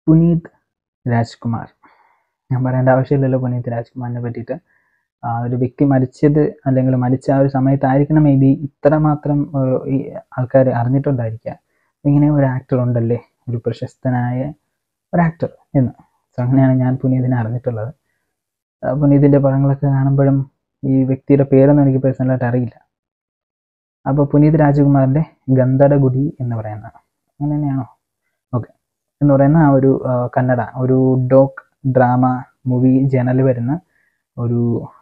പുനീത് രാജ്കുമാർ ഞാൻ പറയേണ്ട ആവശ്യമില്ലല്ലോ പുനീത് രാജ്കുമാറിനെ പറ്റിയിട്ട് ആ ഒരു വ്യക്തി മരിച്ചത് അല്ലെങ്കിൽ മരിച്ച ആ ഒരു സമയത്തായിരിക്കണം മേ ബി ഇത്രമാത്രം ഏഹ്, ഈ ആൾക്കാർ അറിഞ്ഞിട്ടുണ്ടായിരിക്കുക ഇങ്ങനെ ഒരു ആക്ടർ ഉണ്ടല്ലേ ഒരു പ്രശസ്തനായ ഒരു ആക്ടർ എന്ന് സോ അങ്ങനെയാണ് ഞാൻ പുനീതിനെ അറിഞ്ഞിട്ടുള്ളത് ആ, പുനീതിൻ്റെ പടങ്ങളൊക്കെ കാണുമ്പോഴും ഈ വ്യക്തിയുടെ പേരൊന്നും എനിക്ക് പേഴ്സണലായിട്ട് അറിയില്ല അപ്പോൾ പുനീത് രാജകുമാറിൻ്റെ ഗന്ധടഗുടി എന്ന് പറയുന്ന അങ്ങനെ തന്നെയാണോ ഓക്കെ എന്ന് പറയുന്ന ആ ഒരു ആ, കന്നഡ ഒരു ഡോക്ക് ഡ്രാമ മൂവി ജേണൽ വരുന്ന ഒരു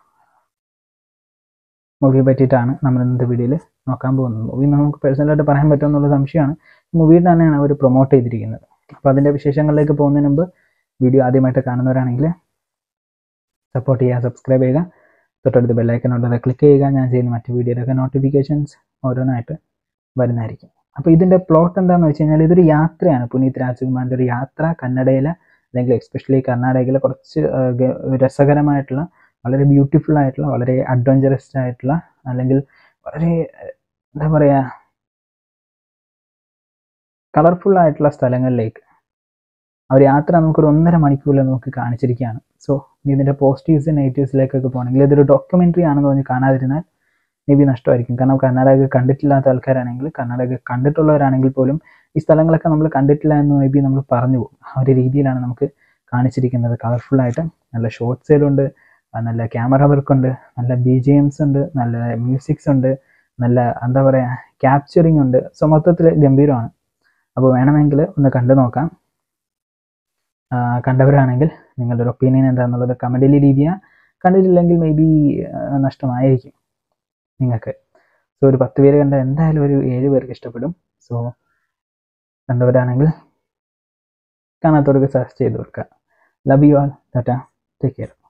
മൂവിയെ പറ്റിയിട്ടാണ് നമ്മൾ ഇന്നത്തെ വീഡിയോയിൽ നോക്കാൻ പോകുന്നത് മൂവി നമുക്ക് പേഴ്സണലായിട്ട് പറയാൻ പറ്റുമോ എന്നുള്ള സംശയമാണ് മൂവിയുടെ തന്നെയാണ് അവർ പ്രൊമോട്ട് ചെയ്തിരിക്കുന്നത് അപ്പോൾ അതിൻ്റെ വിശേഷങ്ങളിലേക്ക് പോകുന്നതിന് മുമ്പ് വീഡിയോ ആദ്യമായിട്ട് കാണുന്നവരാണെങ്കിൽ സപ്പോർട്ട് ചെയ്യുക സബ്സ്ക്രൈബ് ചെയ്യുക തൊട്ടടുത്ത് ബെല്ലൈക്കൻ ഉള്ളത് ക്ലിക്ക് ചെയ്യുക ഞാൻ ചെയ്യുന്ന മറ്റ് വീഡിയോയിലൊക്കെ നോട്ടിഫിക്കേഷൻസ് ഓരോന്നായിട്ട് വരുന്നതായിരിക്കും അപ്പോൾ ഇതിൻ്റെ പ്ലോട്ട് എന്താണെന്ന് വെച്ച് കഴിഞ്ഞാൽ ഇതൊരു യാത്രയാണ് പുനീത് രാജ്കുമാറിൻ്റെ ഒരു യാത്ര കന്നഡയിലെ അല്ലെങ്കിൽ എക്സ്പെഷ്യലി കർണാടകയിലെ കുറച്ച് ആ, ഗ- രസകരമായിട്ടുള്ള വളരെ ബ്യൂട്ടിഫുൾ ആയിട്ടുള്ള വളരെ അഡ്വഞ്ചറസ് ആയിട്ടുള്ള അല്ലെങ്കിൽ വളരെ ആ, എന്താ പറയുക കളർഫുൾ ആയിട്ടുള്ള സ്ഥലങ്ങളിലേക്ക് ആ ഒരു യാത്ര നമുക്കൊരു ഒന്നര മണിക്കൂറിൽ നമുക്ക് കാണിച്ചിരിക്കുകയാണ് സോ ഇതിൻ്റെ പോസിറ്റീവ്സ് നെഗറ്റീവ്സിലേക്കൊക്കെ പോകണമെങ്കിൽ ഇതൊരു ഡോക്യുമെൻ്ററി ആണെന്ന് പറഞ്ഞ് കാണാതിരുന്നാൽ മേ ബി നഷ്ടമായിരിക്കും കാരണം കർണാടക കണ്ടിട്ടില്ലാത്ത ആൾക്കാരാണെങ്കിൽ കർണാടക കണ്ടിട്ടുള്ളവരാണെങ്കിൽ പോലും ഈ സ്ഥലങ്ങളൊക്കെ നമ്മൾ കണ്ടിട്ടില്ല എന്ന് മേ ബി നമ്മൾ പറഞ്ഞു പോകും ആ ഒരു രീതിയിലാണ് നമുക്ക് കാണിച്ചിരിക്കുന്നത് കളർഫുള്ളായിട്ട് നല്ല ഷോർട്ട്സിലുണ്ട് നല്ല ക്യാമറ വർക്കുണ്ട് നല്ല ബി ജി എംസ് ഉണ്ട് നല്ല മ്യൂസിക്സ് ഉണ്ട് നല്ല എന്താ പറയുക ക്യാപ്ചറിങ് ഉണ്ട് സോ മൊത്തത്തിൽ ഗംഭീരമാണ് അപ്പോൾ വേണമെങ്കിൽ ഒന്ന് കണ്ടു നോക്കാം ആ, കണ്ടവരാണെങ്കിൽ നിങ്ങളുടെ ഒരു ഒപ്പീനിയൻ എന്താണെന്നുള്ളത് കമൻറ്റിൽ ഇരിക്കുക കണ്ടിട്ടില്ലെങ്കിൽ മേ ബി നഷ്ടമായിരിക്കും നിങ്ങൾക്ക് സോ ഒരു പത്ത് പേര് കണ്ട എന്തായാലും ഒരു ഏഴ് പേർക്ക് ഇഷ്ടപ്പെടും സോ കണ്ടവരാണെങ്കിൽ കാണാത്തവർക്ക് സെർച്ച് ചെയ്ത് കൊടുക്കുക love you all tata take care